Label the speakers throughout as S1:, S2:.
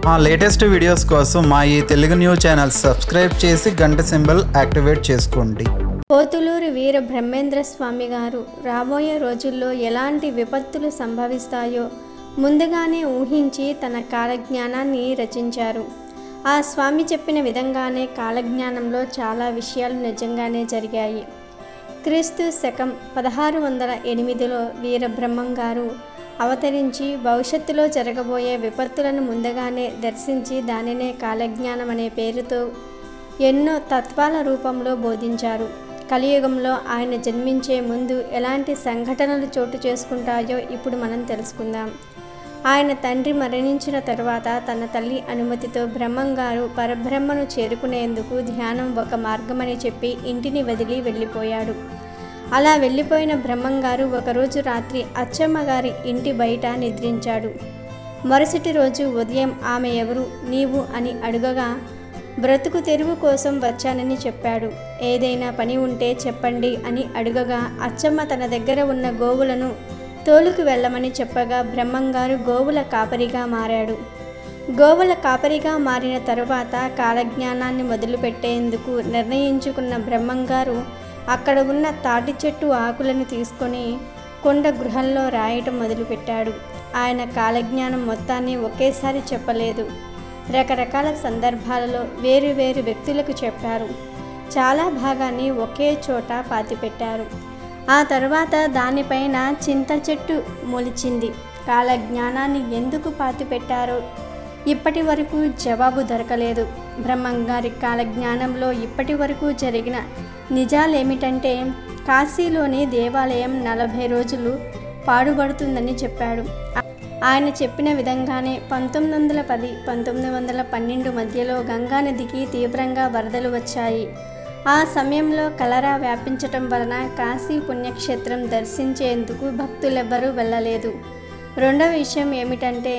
S1: మా latest videos కోసం మా ఈ తెలుగు న్యూస్ ఛానల్ సబ్స్క్రైబ్ చేసి గంట సింబల్ యాక్టివేట్ చేసుకోండి
S2: పోతులూరి వీర బ్రహ్మేంద్ర స్వామి గారు రాబోయే రోజుల్లో ఎలాంటి విపత్తులు సంభవిస్తాయో ముందుగానే ఊహించి తన కాలజ్ఞానాన్ని రచించారు ఆ స్వామి చెప్పిన విధంగానే కాలజ్ఞానంలో చాలా విషయాలు నిజంగానే జరిగాయి క్రీస్తు శకం పదహారు వందల ఎనిమిదిలో వీరబ్రహ్మం గారు అవతరించి భవిష్యత్తులో జరగబోయే విపత్తులను ముందుగానే దర్శించి దానినే కాలజ్ఞానం అనే పేరుతో ఎన్నో తత్వాల రూపంలో బోధించారు కలియుగంలో ఆయన జన్మించే ముందు ఎలాంటి సంఘటనలు చోటు చేసుకుంటాయో ఇప్పుడు మనం తెలుసుకుందాం ఆయన తండ్రి మరణించిన తర్వాత తన తల్లి అనుమతితో బ్రహ్మంగారు పరబ్రహ్మను చేరుకునేందుకు ధ్యానం ఒక మార్గమని చెప్పి ఇంటిని వదిలి వెళ్ళిపోయాడు అలా వెళ్ళిపోయిన బ్రహ్మంగారు ఒకరోజు రాత్రి అచ్చమ్మ గారి ఇంటి బయట నిద్రించాడు మరుసటి రోజు ఉదయం ఆమె ఎవరు నీవు అని అడుగగా బ్రతుకు తెరువు కోసం వచ్చానని చెప్పాడు ఏదైనా పని ఉంటే చెప్పండి అని అడుగగా అచ్చమ్మ తన దగ్గర ఉన్న గోవులను తోలుకు వెళ్ళమని చెప్పగా బ్రహ్మంగారు గోవుల కాపరిగా మారాడు గోవుల కాపరిగా మారిన తరువాత కాలజ్ఞానాన్ని మొదలుపెట్టేందుకు నిర్ణయించుకున్న బ్రహ్మంగారు అక్కడ ఉన్న తాటి చెట్టు ఆకులను తీసుకొని కొండ గృహంలో రాయటం మొదలుపెట్టాడు ఆయన కాలజ్ఞానం మొత్తాన్ని ఒకేసారి చెప్పలేదు రకరకాల సందర్భాలలో వేరు వేరు వ్యక్తులకు చెప్పారు చాలా భాగాన్ని ఒకే చోట పాతిపెట్టారు ఆ తర్వాత దానిపైన చింత చెట్టు మొలిచింది కాలజ్ఞానాన్ని ఎందుకు పాతిపెట్టారో ఇప్పటి వరకు జవాబు దొరకలేదు బ్రహ్మంగారి కాలజ్ఞానంలో ఇప్పటి వరకు జరిగిన నిజాలేమిటంటే కాశీలోని దేవాలయం నలభై రోజులు పాడుబడుతుందని చెప్పాడు ఆయన చెప్పిన విధంగానే పంతొమ్మిది వందల పది పంతొమ్మిది వందల పన్నెండు మధ్యలో గంగానదికి తీవ్రంగా వరదలు వచ్చాయి ఆ సమయంలో కలరా వ్యాపించటం వలన కాశీ పుణ్యక్షేత్రం దర్శించేందుకు భక్తులెవ్వరూ వెళ్ళలేదు రెండవ విషయం ఏమిటంటే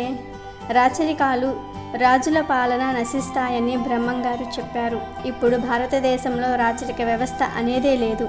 S2: రాచరికాలు రాజుల పాలన నశిస్తాయని బ్రహ్మంగారు చెప్పారు ఇప్పుడు భారతదేశంలో రాచరిక వ్యవస్థ అనేదే లేదు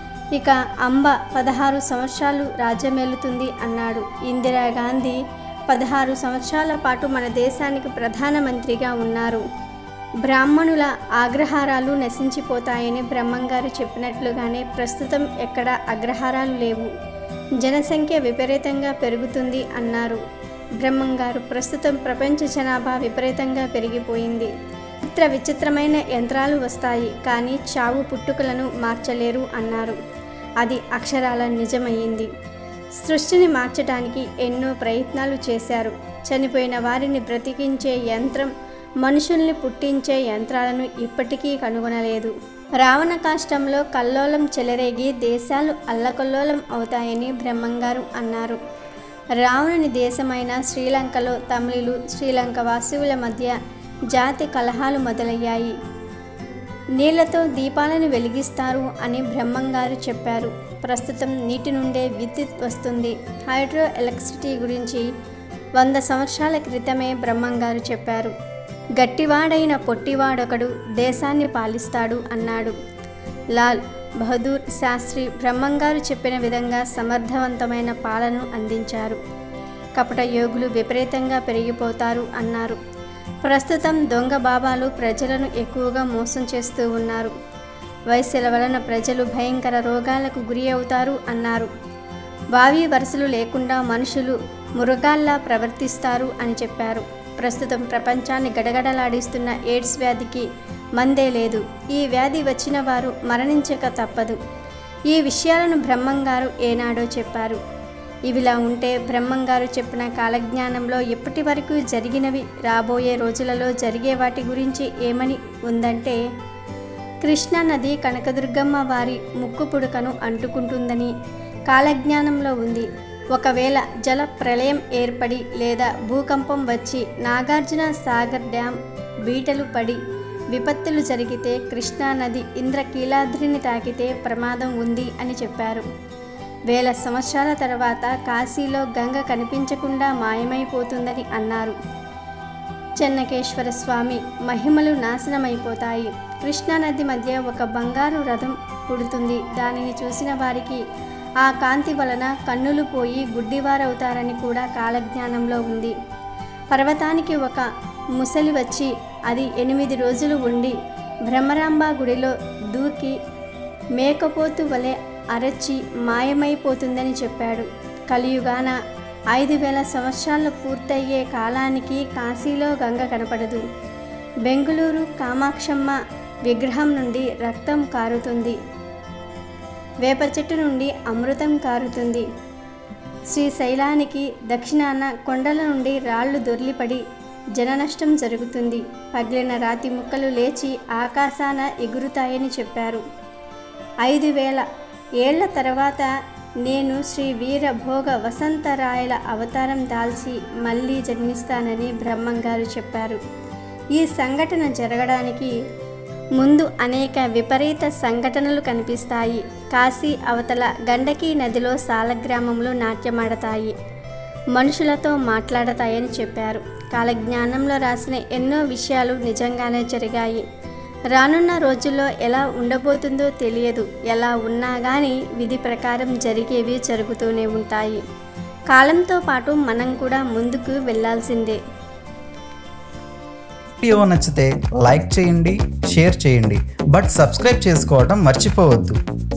S2: ఇక అంబ పదహారు సంవత్సరాలు రాజ్యమేలుతుంది అన్నాడు ఇందిరాగాంధీ పదహారు సంవత్సరాల పాటు మన దేశానికి ప్రధానమంత్రిగా ఉన్నారు బ్రాహ్మణుల ఆగ్రహారాలు నశించిపోతాయని బ్రహ్మంగారు చెప్పినట్లుగానే ప్రస్తుతం ఎక్కడ అగ్రహారాలు లేవు జనసంఖ్య విపరీతంగా పెరుగుతుంది అన్నారు బ్రహ్మంగారు ప్రస్తుతం ప్రపంచ జనాభా విపరీతంగా పెరిగిపోయింది చిత్ర విచిత్రమైన యంత్రాలు వస్తాయి కానీ చావు పుట్టుకలను మార్చలేరు అన్నారు అది అక్షరాల నిజమయ్యింది సృష్టిని మార్చడానికి ఎన్నో ప్రయత్నాలు చేశారు చనిపోయిన వారిని బ్రతికించే యంత్రం మనుషుల్ని పుట్టించే యంత్రాలను ఇప్పటికీ కనుగొనలేదు రావణ కాష్టంలో కల్లోలం చెలరేగి దేశాలు అల్లకల్లోలం అవుతాయని బ్రహ్మంగారు అన్నారు రావణుని దేశమైన శ్రీలంకలో తమిళులు శ్రీలంక వాసువుల మధ్య జాతి కలహాలు మొదలయ్యాయి నీళ్లతో దీపాలను వెలిగిస్తారు అని బ్రహ్మంగారు చెప్పారు ప్రస్తుతం నీటి నుండే విద్యుత్ వస్తుంది హైడ్రో ఎలక్ట్రిసిటీ గురించి వంద సంవత్సరాల క్రితమే బ్రహ్మంగారు చెప్పారు గట్టివాడైన పొట్టివాడొకడు దేశాన్ని పాలిస్తాడు అన్నాడు లాల్ బహదూర్ శాస్త్రి బ్రహ్మంగారు చెప్పిన విధంగా సమర్థవంతమైన పాలన అందించారు కపట యోగులు విపరీతంగా పెరిగిపోతారు అన్నారు ప్రస్తుతం దొంగ బాబాలు ప్రజలను ఎక్కువగా మోసం చేస్తూ ఉన్నారు వయస్సుల వలన ప్రజలు భయంకర రోగాలకు గురి అవుతారు అన్నారు వావి వరుసలు లేకుండా మనుషులు మృగాల్లా ప్రవర్తిస్తారు అని చెప్పారు ప్రస్తుతం ప్రపంచాన్ని గడగడలాడిస్తున్న ఎయిడ్స్ వ్యాధికి మందే లేదు ఈ వ్యాధి వచ్చిన వారు మరణించక తప్పదు ఈ విషయాలను బ్రహ్మంగారు ఏనాడో చెప్పారు ఇవిలా ఉంటే బ్రహ్మంగారు చెప్పిన కాలజ్ఞానంలో ఇప్పటి వరకు జరిగినవి రాబోయే రోజులలో జరిగే వాటి గురించి ఏమని ఉందంటే కృష్ణా నది కనకదుర్గమ్మ వారి ముక్కు పుడకను అంటుకుంటుందని కాలజ్ఞానంలో ఉంది ఒకవేళ జల ప్రళయం ఏర్పడి లేదా భూకంపం వచ్చి నాగార్జున సాగర్ డ్యాం బీటలు పడి విపత్తులు జరిగితే కృష్ణానది ఇంద్రకీలాద్రిని తాకితే ప్రమాదం ఉంది అని చెప్పారు వేల సంవత్సరాల తర్వాత కాశీలో గంగ కనిపించకుండా మాయమైపోతుందని అన్నారు చెన్నకేశ్వర స్వామి మహిమలు నాశనమైపోతాయి కృష్ణానది మధ్య ఒక బంగారు రథం పుడుతుంది దానిని చూసిన వారికి ఆ కాంతి వలన కన్నులు పోయి గుడ్డివారవుతారని కూడా కాలజ్ఞానంలో ఉంది పర్వతానికి ఒక ముసలి వచ్చి అది ఎనిమిది రోజులు ఉండి భ్రమరాంబ గుడిలో దూకి మేకపోతు వలె అరచి మాయమైపోతుందని చెప్పాడు కలియుగాన ఐదు వేల సంవత్సరాలు పూర్తయ్యే కాలానికి కాశీలో గంగ కనపడదు బెంగుళూరు కామాక్షమ్మ విగ్రహం నుండి రక్తం కారుతుంది వేప చెట్టు నుండి అమృతం కారుతుంది శ్రీశైలానికి దక్షిణాన కొండల నుండి రాళ్ళు దొర్లిపడి జననష్టం జరుగుతుంది పగిలిన రాతి ముక్కలు లేచి ఆకాశాన ఎగురుతాయని చెప్పారు ఐదు వేల ఏళ్ల తర్వాత నేను శ్రీ వీరభోగ వసంతరాయల అవతారం దాల్చి మళ్ళీ జన్మిస్తానని బ్రహ్మంగారు చెప్పారు ఈ సంఘటన జరగడానికి ముందు అనేక విపరీత సంఘటనలు కనిపిస్తాయి కాశీ అవతల గండకీ నదిలో సాలగ్రామంలో నాట్యమాడతాయి మనుషులతో మాట్లాడతాయని చెప్పారు కాలజ్ఞానంలో రాసిన ఎన్నో విషయాలు నిజంగానే జరిగాయి రానున్న రోజుల్లో ఎలా ఉండబోతుందో తెలియదు ఎలా ఉన్నా కానీ విధి ప్రకారం జరిగేవి జరుగుతూనే ఉంటాయి కాలంతో పాటు మనం కూడా ముందుకు వెళ్ళాల్సిందే
S1: వీడియో నచ్చితే లైక్ చేయండి షేర్ చేయండి బట్ సబ్స్క్రైబ్ చేసుకోవడం మర్చిపోవద్దు